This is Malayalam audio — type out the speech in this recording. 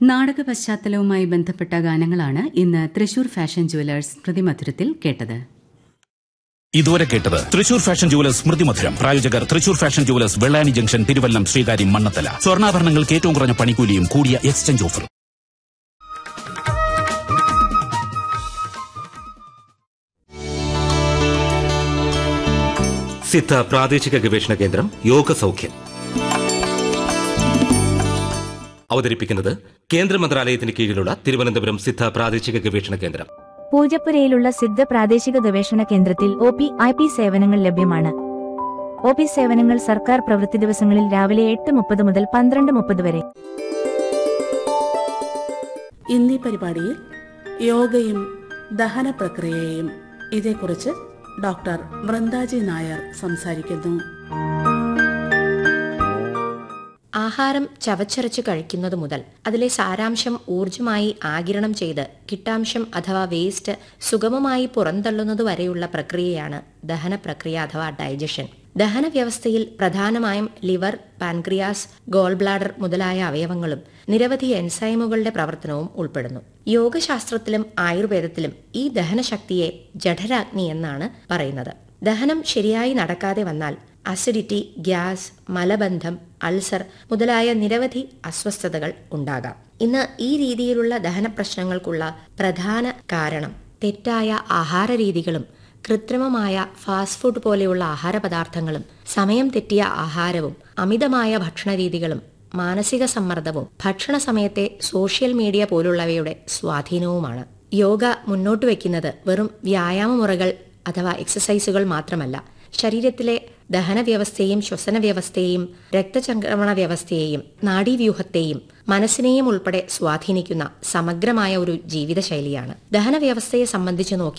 നാടക പശ്ചാത്തലവുമായി ബന്ധപ്പെട്ട ഗാനങ്ങളാണ് ഇന്ന് തൃശൂർ ഫാഷൻ ജുവലേഴ്സ് പ്രതിമധുരത്തിൽ കേട്ടത് ഇതുവരെ കേട്ടത് തൃശൂർ ഫാഷൻ ജുവലേഴ്സ് സ്മൃതി മധുരം പ്രായോജകർ Thrissur fashion jewellers Vellani junction Thiruvallam Sreekaryam Mannathala സ്വർണ്ണാഭരണങ്ങൾക്ക് ഏറ്റവും കുറഞ്ഞ പണിക്കൂലിയും കൂടിയ എക്സ്ചേഞ്ച് ഓഫറും സിദ്ധ പ്രാദേശിക ഗവേഷണ കേന്ദ്രം യോഗ സൗഖ്യം അവതരിപ്പിക്കുന്നത് കേന്ദ്ര മന്ത്രാലയത്തിന് കീഴിലുള്ള തിരുവനന്തപുരം സിദ്ധ പ്രാദേശിക ഗവേഷണ കേന്ദ്രം പൂജപ്പുരയിലുള്ള സിദ്ധ പ്രാദേശിക ഗവേഷണ കേന്ദ്രത്തിൽ ഒ പി ഐ പി സേവനങ്ങൾ ലഭ്യമാണ് ഒ പി സേവനങ്ങൾ സർക്കാർ പ്രവൃത്തി ദിവസങ്ങളിൽ രാവിലെ എട്ട് മുപ്പത് മുതൽ പന്ത്രണ്ട് മുപ്പത് വരെ ഇന്നീ പരിപാടിയിൽ യോഗയും ദഹന പ്രക്രിയയും ഇതേക്കുറിച്ച് ഡോക്ടർ വൃന്ദാജി നായർ സംസാരിക്കുന്നു ആഹാരം ചവച്ചരച്ച് കഴിക്കുന്നത് മുതൽ അതിലെ സാരാംശം ഊർജമായി ആകിരണം ചെയ്ത് കിട്ടാംശം അഥവാ വേസ്റ്റ് സുഗമമായി പുറന്തള്ളുന്നത് വരെയുള്ള പ്രക്രിയയാണ് ദഹന പ്രക്രിയ അഥവാ ഡൈജഷൻ ദഹന വ്യവസ്ഥയിൽ പ്രധാനമായും ലിവർ പാൻക്രിയാസ് ഗോൾ ബ്ലാഡർ മുതലായ അവയവങ്ങളും നിരവധി എൻസൈമുകളുടെ പ്രവർത്തനവും ഉൾപ്പെടുന്നു യോഗശാസ്ത്രത്തിലും ആയുർവേദത്തിലും ഈ ദഹനശക്തിയെ ജഠരാഗ്നി എന്നാണ് പറയുന്നത് ദഹനം ശരിയായി നടക്കാതെ വന്നാൽ അസിഡിറ്റി ഗ്യാസ് മലബന്ധം അൾസർ മുതലായ നിരവധി അസ്വസ്ഥതകൾ ഉണ്ടാകാം ഇന്ന് ഈ രീതിയിലുള്ള ദഹന പ്രശ്നങ്ങൾക്കുള്ള പ്രധാന കാരണം തെറ്റായ ആഹാര രീതികളും കൃത്രിമമായ ഫാസ്റ്റ് ഫുഡ് പോലെയുള്ള ആഹാര പദാർത്ഥങ്ങളും സമയം തെറ്റിയ ആഹാരവും അമിതമായ ഭക്ഷണരീതികളും മാനസിക സമ്മർദ്ദവും ഭക്ഷണ സമയത്തെ സോഷ്യൽ മീഡിയ പോലുള്ളവയുടെ സ്വാധീനവുമാണ് യോഗ മുന്നോട്ട് വയ്ക്കുന്നത് വെറും വ്യായാമ മുറകൾ അഥവാ എക്സസൈസുകൾ മാത്രമല്ല ശരീരത്തിലെ ദഹനവ്യവസ്ഥയെയും ശ്വസന വ്യവസ്ഥയെയും രക്തചംക്രമണ വ്യവസ്ഥയെയും നാഡീവ്യൂഹത്തെയും മനസ്സിനെയും ഉൾപ്പെടെ സ്വാധീനിക്കുന്ന സമഗ്രമായ ഒരു ജീവിതശൈലിയാണ് ദഹനവ്യവസ്ഥയെ സംബന്ധിച്ച് നോക്കി